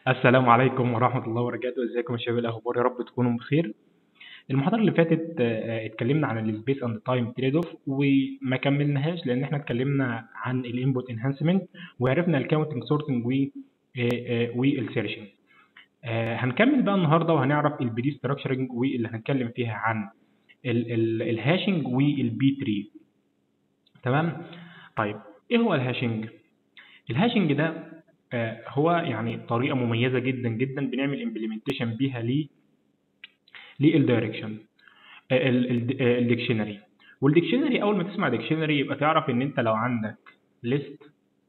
السلام عليكم ورحمة الله وبركاته ازيكم يا شباب إيه الاخبار يا رب تكونوا بخير المحاضرة اللي فاتت آه، اتكلمنا عن السبيس اند تايم تريد اوف وما كملناهاش لان احنا اتكلمنا عن الانبوت انهانسمنت وعرفنا الكاونتنج سورتنج و والسيرشنج هنكمل بقى النهارده وهنعرف البري ستراكشرنج واللي هنتكلم فيها عن الهاشنج والبي تري تمام طيب ايه هو الهاشنج الهاشنج ده آه، هو يعني طريقه مميزه جدا جدا بنعمل امبلمنتيشن بيها ل للدايركشن الديكشنري والديكشنري اول ما تسمع ديكشنري يبقى تعرف ان انت لو عندك ليست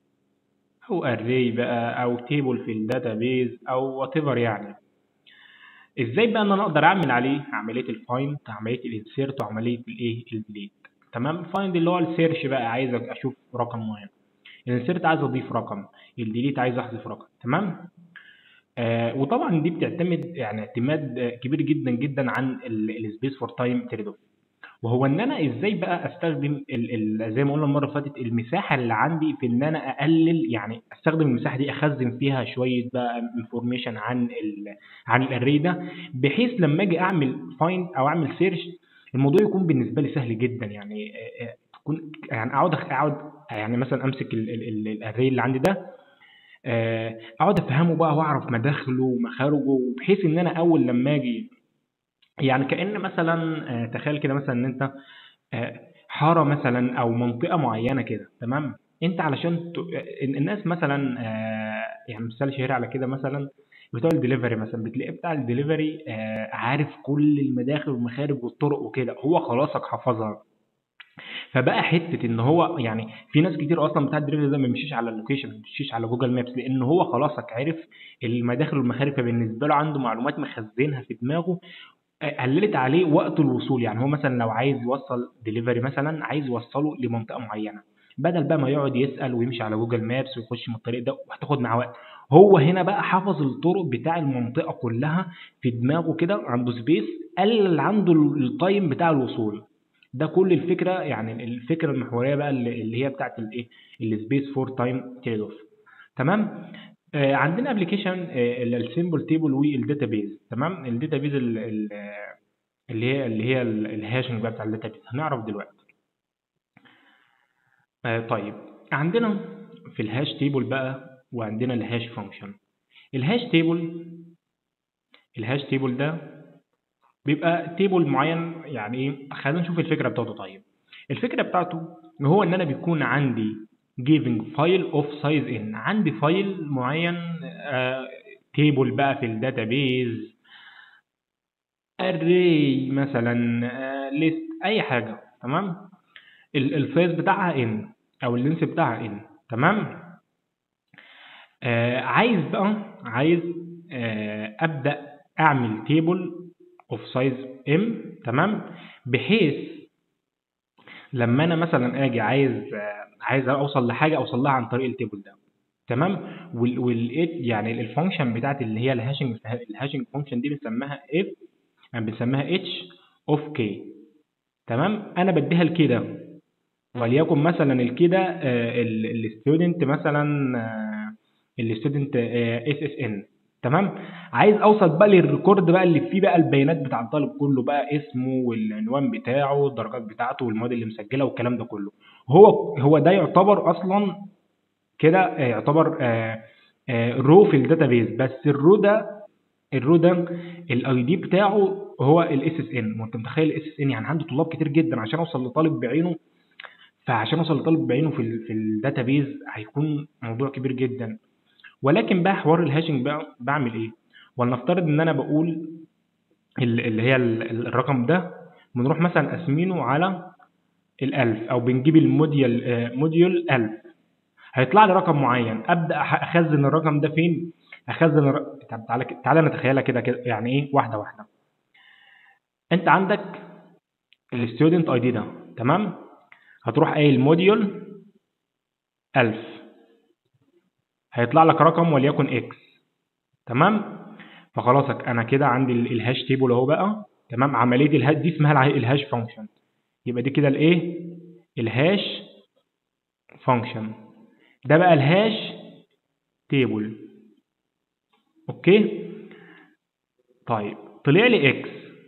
او اري بقى او تيبل في الداتابيز او وات ايفر يعني ازاي بقى ان انا اقدر اعمل عليه عمليه الفايند عمليه الانسيرت وعمليه الايه الديليت تمام فايند اللي هو السيرش بقى عايز اشوف رقم معين الانسيرت عايز اضيف رقم الديليت عايز احذف رقم تمام آه وطبعا دي بتعتمد يعني اعتماد آه، كبير جدا جدا عن السبيس فور تايم تريد اوف وهو ان انا ازاي بقى استخدم ال ال زي ما قلنا المره اللي فاتت المساحه اللي عندي في ان انا اقلل يعني استخدم المساحه دي اخزن فيها شويه بقى انفورميشن عن ال عن الاري ده بحيث لما اجي اعمل فايند او اعمل سيرش الموضوع يكون بالنسبه لي سهل جدا يعني آه، آه، تكون يعني اقعد اقعد يعني مثلا امسك الاري اللي عندي ده آه، اقعد افهمه بقى واعرف مداخله ومخارجه بحيث ان انا اول لما اجي يعني كأن مثلا آه، تخيل كده مثلا ان انت آه، حارة مثلا او منطقة معينة كده تمام انت علشان ت... آه، الناس مثلا آه، يعني مثال شهير على كده مثلا بتوع الدليفري مثلا بتلاقي بتاع الدليفري آه، عارف كل المداخل والمخارج والطرق وكده هو خلاصك حفظها فبقى حته ان هو يعني في ناس كتير اصلا بتاع الدليفري ده ما بيمشيش على اللوكيشن ما بيمشيش على جوجل مابس لان هو خلاصك عرف المداخل والمخارج فبالنسبه له عنده معلومات مخزنها في دماغه آه، قللت عليه وقت الوصول يعني هو مثلا لو عايز يوصل دليفري مثلا عايز يوصله لمنطقه معينه بدل بقى ما يقعد يسال ويمشي على جوجل مابس ويخش من الطريق ده وهتاخد معاه وقت هو هنا بقى حفظ الطرق بتاع المنطقه كلها في دماغه كده عنده سبيس قلل عنده التايم بتاع الوصول ده كل الفكره يعني الفكره المحوريه بقى اللي اللي هي بتاعت الايه السبيس فور تايم تريد اوف تمام آه عندنا ابلكيشن السيمبل تيبل والداتابيز تمام الداتابيز ال- ال- اللي هي اللي هي ال- الهاشنج بقى بتاع الداتابيز هنعرف دلوقتي آه طيب عندنا في الهاش تيبل بقى وعندنا الهاش فانكشن الهاش تيبل الهاش تيبل ده بيبقى تيبل معين يعني ايه خلينا نشوف الفكره بتاعته طيب الفكره بتاعته ان هو ان انا بيكون عندي giving file of size in عندي فايل معين تيبل بقى في الداتابيز array مثلا ليست اي حاجه تمام ال- السايز بتاعها ان او اللينس بتاعها ان تمام آه عايز بقى عايز آه ابدا اعمل تيبل اوف سايز ام تمام بحيث لما انا مثلا اجي عايز آه، عايز اوصل لحاجه اوصل لها عن طريق التيبل ده تمام وال وال يعني الفانكشن بتاعت اللي هي الهاشنج الهاشنج فانكشن دي بنسميها اف بنسميها اتش اوف كي تمام انا بديها لكده وليكن مثلا الكده الستودنت مثلا الستودنت اس اس ان تمام عايز اوصل بقى للريكورد بقى اللي فيه بقى البيانات بتاع الطالب كله بقى اسمه والعنوان بتاعه الدرجات بتاعته والمواد اللي مسجله والكلام ده كله هو هو ده يعتبر اصلا كده آه، يعتبر رو في الداتابيز بس الرو ده الرو ده الاي دي بتاعه هو الاس اس ان وانت متخيل الاس اس ان يعني عنده طلاب كتير جدا عشان اوصل لطالب بعينه فعشان اوصل لطالب بعينه في ال في الداتابيز هيكون موضوع كبير جدا ولكن بقى حوار الهاشنج بقى بعمل ايه ولنفترض ان انا بقول ال- اللي هي ال- ال- الرقم ده بنروح مثلا قاسمينه على الألف أو بنجيب الموديول آه، موديول ألف هيطلع لي رقم معين أبدأ أح- أخزن الرقم ده فين؟ أخزن الر... طب تعالى ك- تعالى نتخيلها كده كده يعني إيه واحدة واحدة أنت عندك الستودنت أي دي ده تمام؟ هتروح قايل موديول 1000 هيطلع لك رقم وليكن اكس تمام فخلاص انا كده عندي ال- الهاش تيبل اهو بقى تمام عمليه الهاش دي اسمها الع- الهاش فانكشن يبقى دي كده الايه الهاش فانكشن ده بقى الهاش تيبل اوكي طيب طلع لي اكس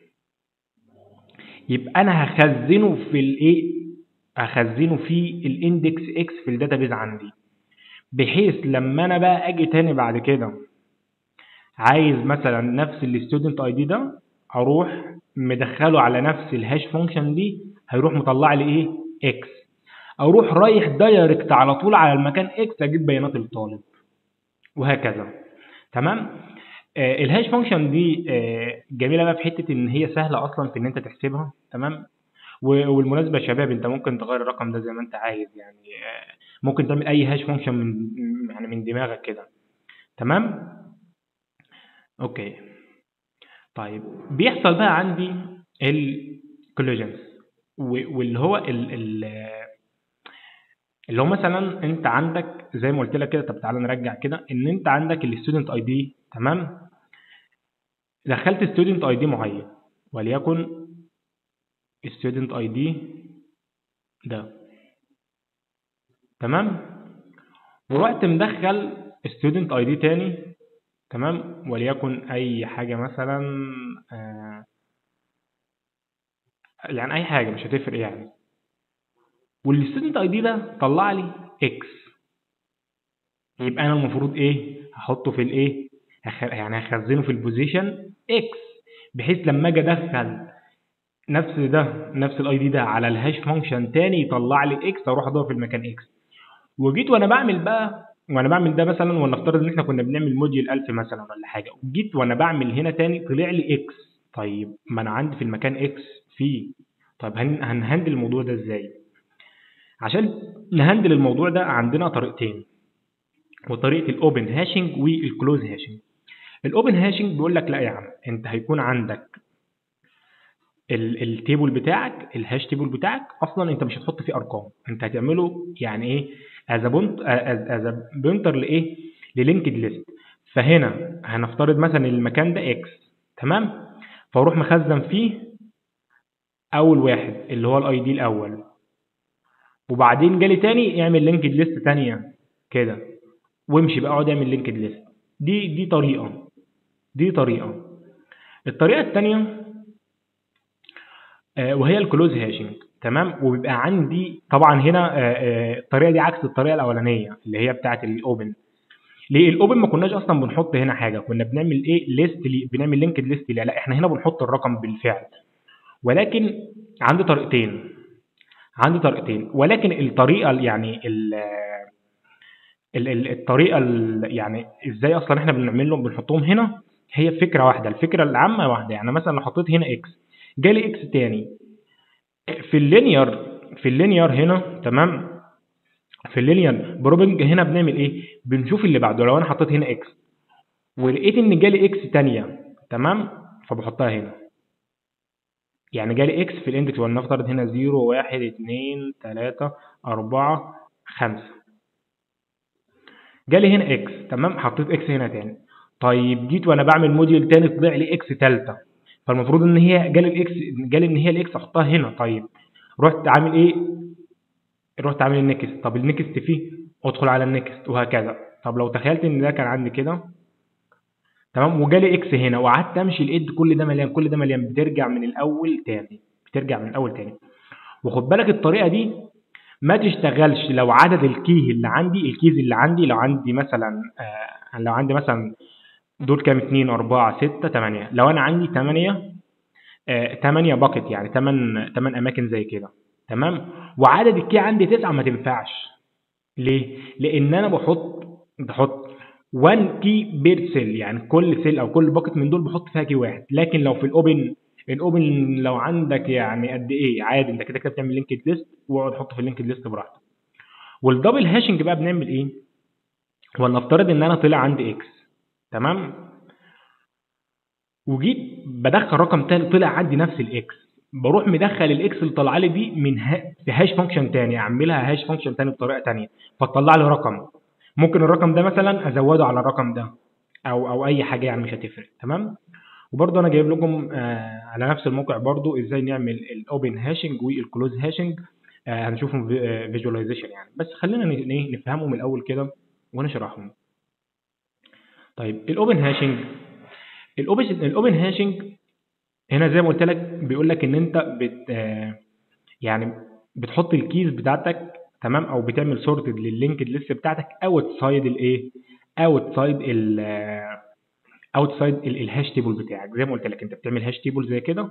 يبقى انا هخزنه في الايه هخزنه في الاندكس اكس في الداتابيز عندي بحيث لما انا بقى اجي تاني بعد كده عايز مثلا نفس الستودنت اي دي ده اروح مدخله على نفس الهاش فانكشن دي هيروح مطلع لي ايه اكس اروح رايح دايركت على طول على المكان اكس اجيب بيانات الطالب وهكذا تمام آه الهاش فانكشن دي آه جميله بقى في حته ان هي سهله اصلا في ان انت تحسبها تمام والمناسبه يا شباب انت ممكن تغير الرقم ده زي ما انت عايز يعني آه ممكن تعمل اي هاش فانكشن من يعني من دماغك كده تمام اوكي طيب بيحصل بقى عندي الكوليجنز واللي هو ال ال اللي هو مثلا انت عندك زي ما قلت لك كده طب تعالى نرجع كده ان انت عندك الستودنت اي دي تمام دخلت ستودنت اي دي معين وليكن ستودنت اي دي ده تمام ورحت مدخل ستودنت اي دي تاني تمام وليكن اي حاجه مثلا آه يعني اي حاجه مش هتفرق يعني والستودنت اي دي ده طلع لي اكس يبقى انا المفروض ايه هحطه في الايه هخ... يعني هخزنه في البوزيشن اكس بحيث لما اجي ادخل نفس ده نفس الاي دي ده على الهاش فانكشن تاني يطلع لي اكس اروح ادور في المكان اكس وجيت وانا بعمل بقى وانا بعمل ده مثلا ولنفترض ان احنا كنا بنعمل موديل 1000 مثلا ولا حاجه وجيت وانا بعمل هنا تاني طلع لي اكس طيب ما انا عندي في المكان اكس فيه طيب هن... هنهندل الموضوع ده ازاي عشان نهندل الموضوع ده عندنا طريقتين وطريقه الاوبن هاشنج والكلوز هاشنج الاوبن هاشنج بيقول لك لا يا عم انت هيكون عندك التيبل بتاعك الهاش تيبل بتاعك اصلا انت مش هتحط فيه ارقام انت هتعمله يعني ايه از بونت از بوينتر لايه للينكد ليست فهنا هنفترض مثلا المكان ده اكس تمام فاروح مخزن فيه اول واحد اللي هو الاي دي الاول وبعدين جالي تاني يعمل لينكد ليست تانية كده وامشي بقى اقعد اعمل لينكد ليست دي دي طريقه دي طريقه الطريقه الثانيه آه وهي الكلوز هاشنج تمام وبيبقى عندي طبعا هنا آه الطريقه دي عكس الطريقه الاولانيه اللي هي بتاعه الاوبن ليه الاوبن ما كناش اصلا بنحط هنا حاجه كنا بنعمل ايه ليست لي بنعمل لينكد ليست ليه لا احنا هنا بنحط الرقم بالفعل ولكن عندي طريقتين عندي طريقتين ولكن الطريقه يعني ال الطريقه يعني ازاي اصلا احنا بنعملهم بنحطهم هنا هي فكره واحده الفكره العامه واحده يعني مثلا لو حطيت هنا اكس جالي اكس تاني في اللينير في اللينير هنا تمام في اللينير بروبنج هنا بنعمل ايه بنشوف اللي بعده لو انا حطيت هنا اكس ولقيت ان جالي اكس تانية تمام فبحطها هنا يعني جالي اكس في الاندكس ولنفترض هنا 0 1 2 3 4 5 جالي هنا اكس تمام حطيت اكس هنا تاني طيب جيت وانا بعمل موديل تاني طلع لي اكس تالتة فالمفروض ان هي جالي الاكس جالي ان هي الاكس احطها هنا طيب رحت عامل ايه رحت عامل النكست طب النكست فيه ادخل على النكست وهكذا طب لو تخيلت ان ده كان عندي كده تمام وجالي اكس هنا وقعدت امشي لقيت كل ده مليان كل ده مليان بترجع من الاول تاني بترجع من الاول تاني وخد بالك الطريقه دي ما تشتغلش لو عدد الكيه اللي عندي الكيز اللي عندي لو عندي مثلا آه لو عندي مثلا دول كام 2 4 6 8 لو انا عندي 8 آه 8 باكت يعني 8 8 اماكن زي كده تمام وعدد الكي عندي 9 ما تنفعش ليه لان انا بحط بحط 1 كي بير سيل يعني كل سيل او كل باكت من دول بحط فيها كي واحد لكن لو في الاوبن الاوبن لو عندك يعني قد ايه عادي انت كده كده بتعمل لينكد ليست واقعد حط في اللينكد ليست براحتك والدبل هاشنج بقى بنعمل ايه ولنفترض ان انا طلع عندي اكس تمام وجيت بدخل رقم تاني طلع عندي نفس الاكس بروح مدخل الاكس اللي طالعه لي دي من ها في هاش فانكشن تاني اعملها هاش فانكشن تاني بطريقه تانيه فتطلع لي رقم ممكن الرقم ده مثلا ازوده على الرقم ده او او اي حاجه يعني مش هتفرق تمام وبرضه انا جايب لكم آه على نفس الموقع برضه ازاي نعمل الاوبن هاشنج والكلوز هاشنج آه هنشوفهم فيجواليزيشن يعني بس خلينا نفهمهم الاول كده ونشرحهم طيب الاوبن هاشنج الاوبن الاوبن هاشنج هنا زي ما قلت لك بيقول لك ان انت بت آه، يعني بتحط الكيز بتاعتك تمام او بتعمل سورتد لللينكد ليست بتاعتك اوت سايد الايه اوت سايد ال اوت سايد الهاش تيبل بتاعك زي ما قلت لك انت بتعمل هاش تيبل زي كده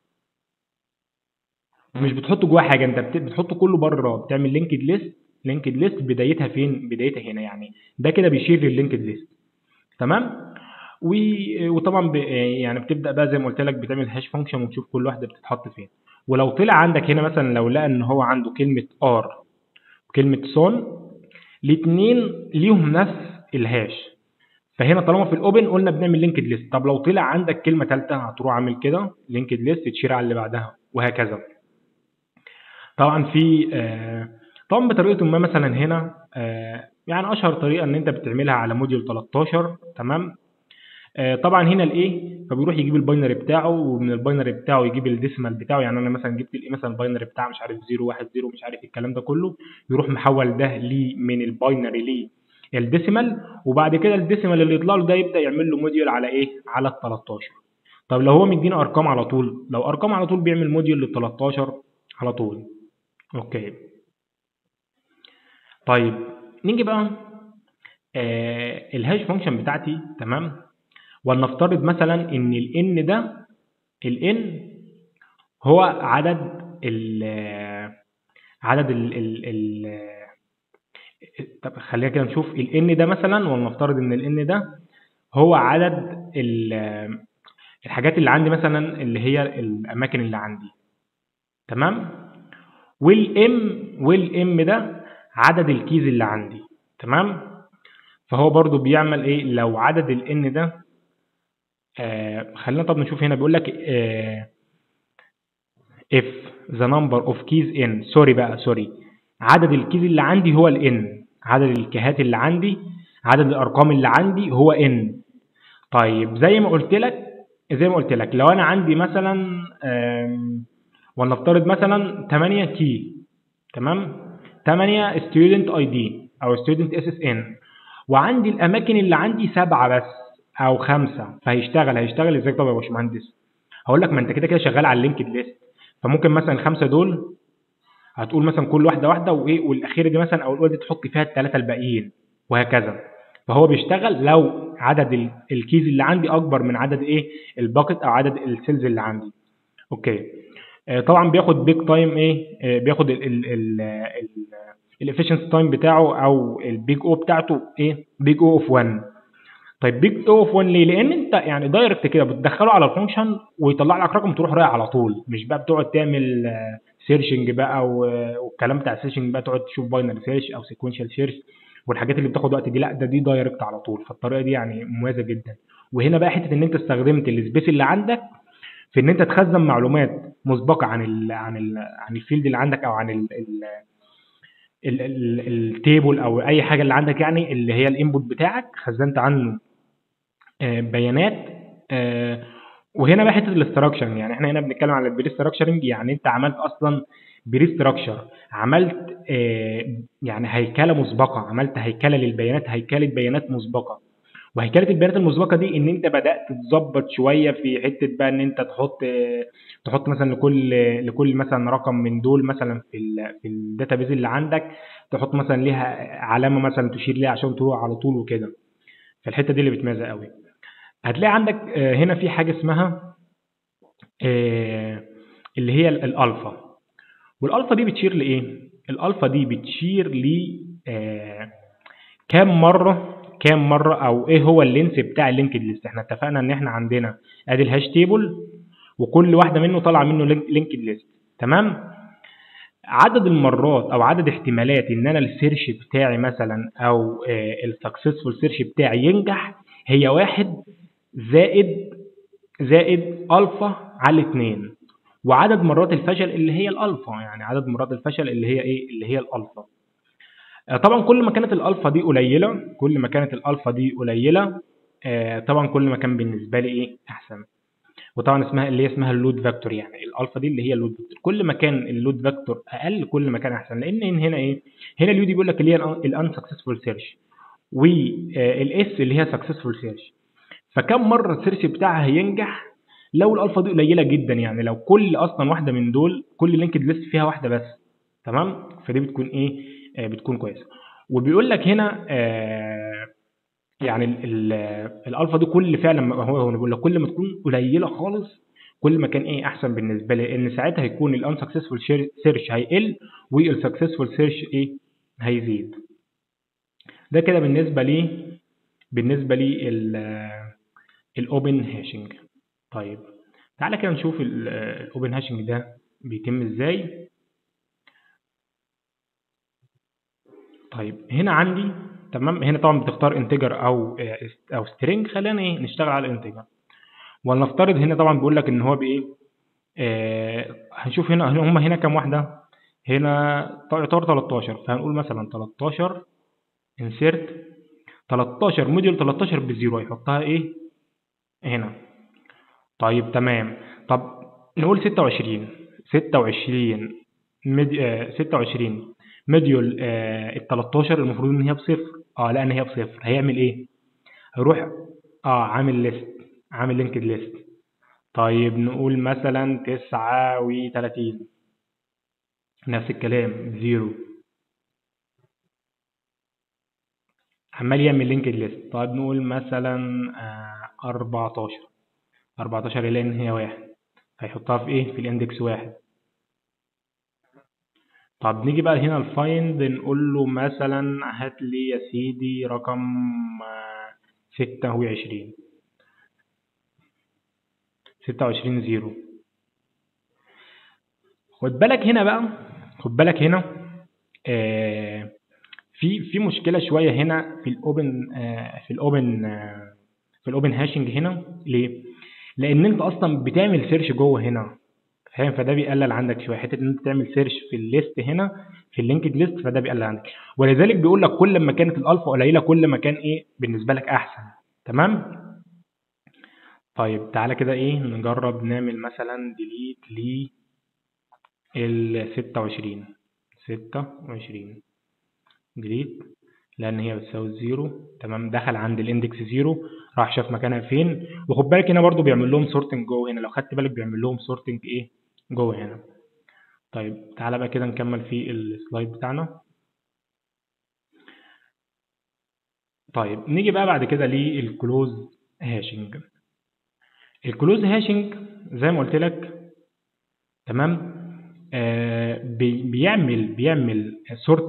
مش بتحط جواه حاجه انت بت- بتحط كله بره بتعمل لينكد ليست لينكد ليست بدايتها فين بدايتها هنا يعني ده كده بيشير لللينكد ليست تمام و- وطبعا ب... يعني بتبدا بقى زي ما قلت لك بتعمل هاش فانكشن وتشوف كل واحده بتتحط فين ولو طلع عندك هنا مثلا لو لقى ان هو عنده كلمه ار وكلمه سون الاثنين ليهم نفس الهاش فهنا طالما في الاوبن قلنا بنعمل لينكد ليست طب لو طلع عندك كلمه ثالثه هتروح عامل كده لينكد ليست تشير على اللي بعدها وهكذا طبعا في آه، طبعا بطريقه ما مثلا هنا آه، يعني اشهر طريقه ان انت بتعملها على موديول 13 تمام آه، طبعا هنا الايه فبيروح يجيب الباينري بتاعه ومن الباينري بتاعه يجيب الديسيمال بتاعه يعني انا مثلا جبت الايه مثلا الباينري بتاع مش عارف 0 1 0 مش عارف الكلام ده كله يروح محول ده ليه من الباينري ليه الديسيمال وبعد كده الديسيمال اللي يطلع له ده يبدا يعمل له موديول على ايه على ال 13 طب لو هو مدينا ارقام على طول لو ارقام على طول بيعمل موديول لل 13 على طول اوكي طيب نيجي بقى آه الهاش فانكشن بتاعتي تمام ولنفترض مثلا ان الان ده الان هو عدد ال عدد ال ال ال طب خلينا كده نشوف الان ده مثلا ولنفترض ان الان ده هو عدد ال- الحاجات اللي عندي مثلا اللي هي الاماكن اللي عندي تمام والام والام ده عدد الكيز اللي عندي تمام فهو برضو بيعمل ايه لو عدد الان ده آه خلينا طب نشوف هنا بيقول لك آه if the number of keys in سوري بقى سوري عدد الكيز اللي عندي هو الان عدد الكيهات اللي عندي عدد الارقام اللي عندي هو ان طيب زي ما قلت لك زي ما قلت لك لو انا عندي مثلا آم، ولنفترض مثلا 8 كي تمام 8 ستودنت اي دي او ستودنت اس اس ان وعندي الاماكن اللي عندي سبعه بس او خمسه فهيشتغل هيشتغل ازاي طب يا باشمهندس هقول لك ما انت كده كده شغال على اللينكد ليست فممكن مثلا الخمسه دول هتقول مثلا كل واحده واحده وايه والاخيره دي مثلا او الاولى دي تحط فيها الثلاثه الباقيين وهكذا فهو بيشتغل لو عدد ال- الكيز اللي عندي اكبر من عدد ايه الباكت او عدد السيلز اللي عندي اوكي آه، طبعا بياخد بيج تايم ايه آه، بياخد الافشنسي تايم بتاعه او البيج او بتاعته ايه بيج او اوف 1 طيب بيج او اوف 1 ليه لان انت يعني دايركت كده بتدخله على الفانكشن ويطلع لك رقم تروح رايح على طول مش بقى بتقعد تعمل سيرشنج بقى و- والكلام بتاع السيرشنج بقى تقعد تشوف باينري سيرش او سيكونشال سيرش والحاجات اللي بتاخد وقت دي لا ده دي دايركت على طول فالطريقه دي يعني مميزه جدا وهنا بقى حته ان انت استخدمت السبيس اللي عندك في ان انت تخزن معلومات مسبقه عن ال عن ال عن الفيلد اللي عندك او عن ال ال التيبل او اي حاجه اللي عندك يعني اللي هي الانبوت بتاعك خزنت عنه آه، بيانات آه، وهنا بقى حته الاستراكشر يعني احنا هنا بنتكلم على البري ستراكشرنج يعني انت عملت اصلا بري ستراكشر عملت آه، يعني هيكله مسبقه عملت هيكله للبيانات هيكله بيانات مسبقه وهيكله البيانات المسبقه دي ان انت بدات تظبط شويه في حته بقى ان انت تحط آه، تحط مثلا لكل لكل مثلا رقم من دول مثلا في ال في الداتابيز اللي عندك تحط مثلا ليها علامه مثلا تشير ليها عشان تروح على طول وكده فالحته دي اللي بتميزها قوي هتلاقي عندك آه، هنا في حاجه اسمها آه، اللي هي ال- الالفا والالفا دي بتشير لايه الالفا دي بتشير ل آه، كام مره كام مره او ايه هو اللينس بتاع اللينكد ليست احنا اتفقنا ان احنا عندنا ادي الهاش تيبل وكل واحده منه طالعه منه لينكد ليست تمام عدد المرات او عدد احتمالات ان انا السيرش بتاعي مثلا او السكسسفول سيرش بتاعي ينجح هي واحد زائد زائد الفا على اتنين وعدد مرات الفشل اللي هي الالفا يعني عدد مرات الفشل اللي هي ايه اللي هي الالفا آه، طبعا كل ما كانت الالفا دي قليله كل ما كانت الالفا دي قليله آه، طبعا كل ما كان بالنسبه لي ايه احسن وطبعا اسمها اللي هي اسمها اللود فاكتور يعني الالفا دي اللي هي اللود فاكتور كل ما كان اللود فاكتور اقل كل ما كان احسن لان هنا ايه هنا اليو دي بيقول لك اللي هي الان سكسسفول سيرش والاس اللي هي سكسسفول سيرش فكم مره السيرش بتاعها هينجح لو الالفا دي قليله جدا يعني لو كل اصلا واحده من دول كل لينكد ليست فيها واحده بس تمام فدي بتكون ايه آه بتكون كويسه وبيقول لك هنا آه يعني ال- ال- الالفا دي كل فعلا ما هو هو بيقول لك كل ما تكون قليله خالص كل ما كان ايه احسن بالنسبه لي لان ساعتها هيكون الانسكسسفول سيرش هيقل والسكسسفول سيرش ايه هيزيد ده كده بالنسبه لي بالنسبه لي الاوبن هاشنج طيب تعالى كده نشوف الاوبن هاشنج ده بيتم ازاي طيب هنا عندي تمام هنا طبعا بتختار انتجر او او سترينج خلينا ايه نشتغل على الانتجر ولنفترض هنا طبعا بيقول لك ان هو بايه آه هنشوف هنا هم هنا كام واحده هنا يعتبر 13 فهنقول مثلا 13 insert 13 موديول 13 بزيرو هيحطها ايه هنا طيب تمام طب نقول 26 26 مد... آه 26 مديول آه ال 13 المفروض ان هي بصفر اه لا ان هي بصفر هيعمل ايه هيروح اه عامل ليست عامل لينكد ليست طيب نقول مثلا 39 نفس الكلام زيرو عمال يعمل لينكد ليست طيب نقول مثلا آه 14 14 يلاقي ان هي واحد هيحطها في ايه في الاندكس واحد طب نيجي بقى هنا الفايند نقول له مثلا هات لي يا سيدي رقم ستة وعشرين ستة وعشرين زيرو خد بالك هنا بقى خد بالك هنا آه في في مشكلة شوية هنا في الاوبن آه في الاوبن آه في الاوبن هاشنج هنا ليه؟ لان انت اصلا بتعمل سيرش جوه هنا فاهم فده بيقلل عندك شويه حته ان انت تعمل سيرش في الليست هنا في اللينكد ليست فده بيقلل عندك ولذلك بيقول لك كل ما كانت الالفا قليله كل ما كان ايه بالنسبه لك احسن تمام طيب تعالى كده ايه نجرب نعمل مثلا ديليت ل ال 26 26 ديليت لان هي بتساوي زيرو تمام دخل عند الاندكس زيرو راح شاف مكانها فين وخد بالك هنا برضو بيعمل لهم سورتنج جوه هنا لو خدت بالك بيعمل لهم سورتنج ايه جوه هنا طيب تعالى بقى كده نكمل في السلايد بتاعنا طيب نيجي بقى بعد كده للكلوز هاشنج الكلوز هاشنج زي ما قلت لك تمام آه بي بيعمل بيعمل سورت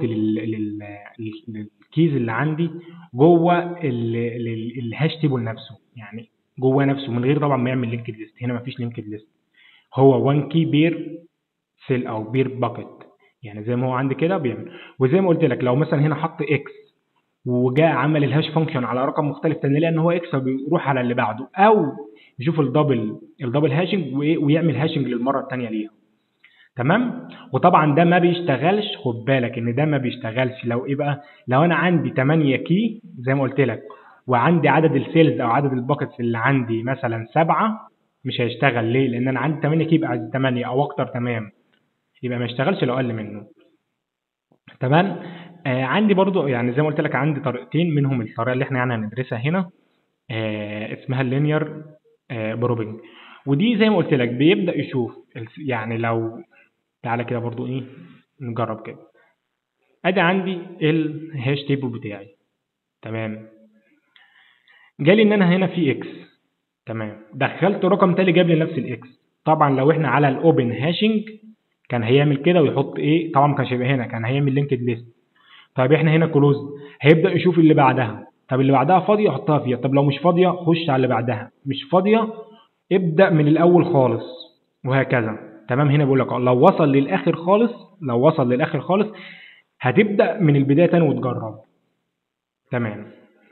للكيز اللي عندي جوه الهاش تيبل نفسه يعني جوه نفسه من غير طبعا ما يعمل لينكد ليست هنا مفيش لينكد ليست هو 1 كي بير سيل او بير باكت يعني زي ما هو عندي كده بيعمل وزي ما قلت لك لو مثلا هنا حط اكس وجاء عمل الهاش فانكشن على رقم مختلف تاني لان هو اكس فبيروح على اللي بعده او يشوف الدبل الدبل هاشنج ويعمل هاشنج للمره الثانيه ليها تمام وطبعا ده ما بيشتغلش خد بالك ان ده ما بيشتغلش لو ايه بقى لو انا عندي 8 كي زي ما قلت لك وعندي عدد السيلز او عدد الباكتس اللي عندي مثلا سبعة مش هيشتغل ليه لان انا عندي 8 كي يبقى 8 او اكتر تمام يبقى ما يشتغلش لو اقل منه تمام آه عندي برضو يعني زي ما قلت لك عندي طريقتين منهم الطريقه اللي احنا يعني هندرسها هنا آه اسمها اللينير آه بروبنج ودي زي ما قلت لك بيبدا يشوف يعني لو تعالى كده برضو ايه نجرب كده ادي عندي الهاش تيبل بتاعي تمام جالي ان انا هنا في اكس تمام دخلت رقم تاني جاب لي نفس الاكس طبعا لو احنا على الاوبن هاشنج كان هيعمل كده ويحط ايه طبعا ما كانش هيبقى هنا كان هيعمل لينكد ليست طيب احنا هنا كلوز هيبدا يشوف اللي بعدها طب اللي بعدها فاضيه يحطها فيها طب لو مش فاضيه خش على اللي بعدها مش فاضيه ابدا من الاول خالص وهكذا تمام هنا بيقول لك لو وصل للاخر خالص لو وصل للاخر خالص هتبدا من البدايه تاني وتجرب تمام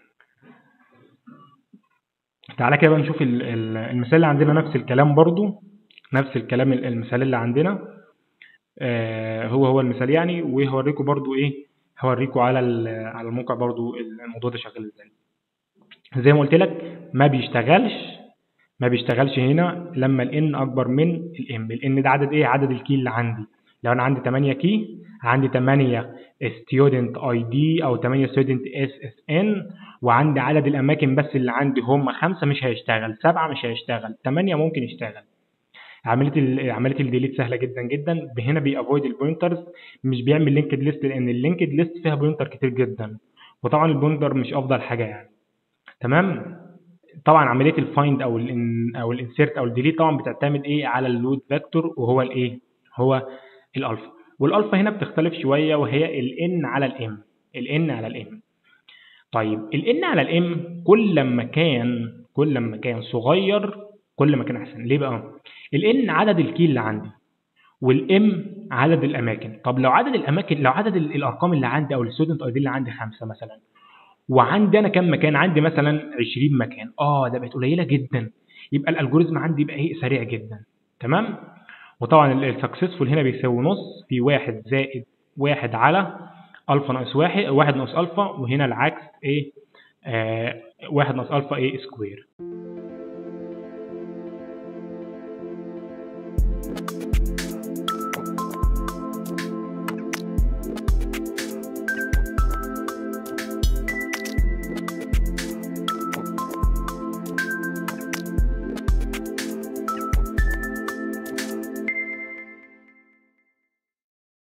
تعالى كده نشوف المثال اللي عندنا نفس الكلام برضو نفس الكلام المثال اللي عندنا آه هو هو المثال يعني وهوريكم برضو ايه هوريكم على على الموقع برضو الموضوع ده شغال ازاي زي ما قلت لك ما بيشتغلش ما بيشتغلش هنا لما الان اكبر من الام الان ده عدد ايه عدد الكي اللي عندي لو انا عندي 8 كي عندي 8 ستودنت اي دي او 8 ستودنت اس اس ان وعندي عدد الاماكن بس اللي عندي هم خمسه مش هيشتغل سبعه مش هيشتغل ثمانيه ممكن يشتغل عمليه ال- عمليه الديليت سهله جدا جدا هنا بيافويد البوينترز مش بيعمل لينكد ليست لان اللينكد ليست فيها بوينتر كتير جدا وطبعا البوينتر مش افضل حاجه يعني تمام طبعا عمليه الفايند او ال او الانسيرت او الديليت طبعا بتعتمد ايه على اللود فاكتور وهو الايه هو الالفا والالفا هنا بتختلف شويه وهي الان على الام الان على الام طيب الان على الام كل ما كان كل ما كان صغير كل ما كان احسن ليه بقى الان عدد الكي اللي عندي والام عدد الاماكن طب لو عدد الاماكن لو عدد ال- الارقام اللي عندي او الستودنت اي دي اللي عندي خمسه مثلا وعندي انا كام مكان عندي مثلا 20 مكان اه ده بقت قليله جدا يبقى الالجوريزم عندي يبقى ايه سريع جدا تمام وطبعا السكسسفول هنا بيساوي نص في واحد زائد واحد على الفا ناقص واحد واحد ناقص الفا وهنا العكس ايه آه واحد ناقص الفا ايه سكوير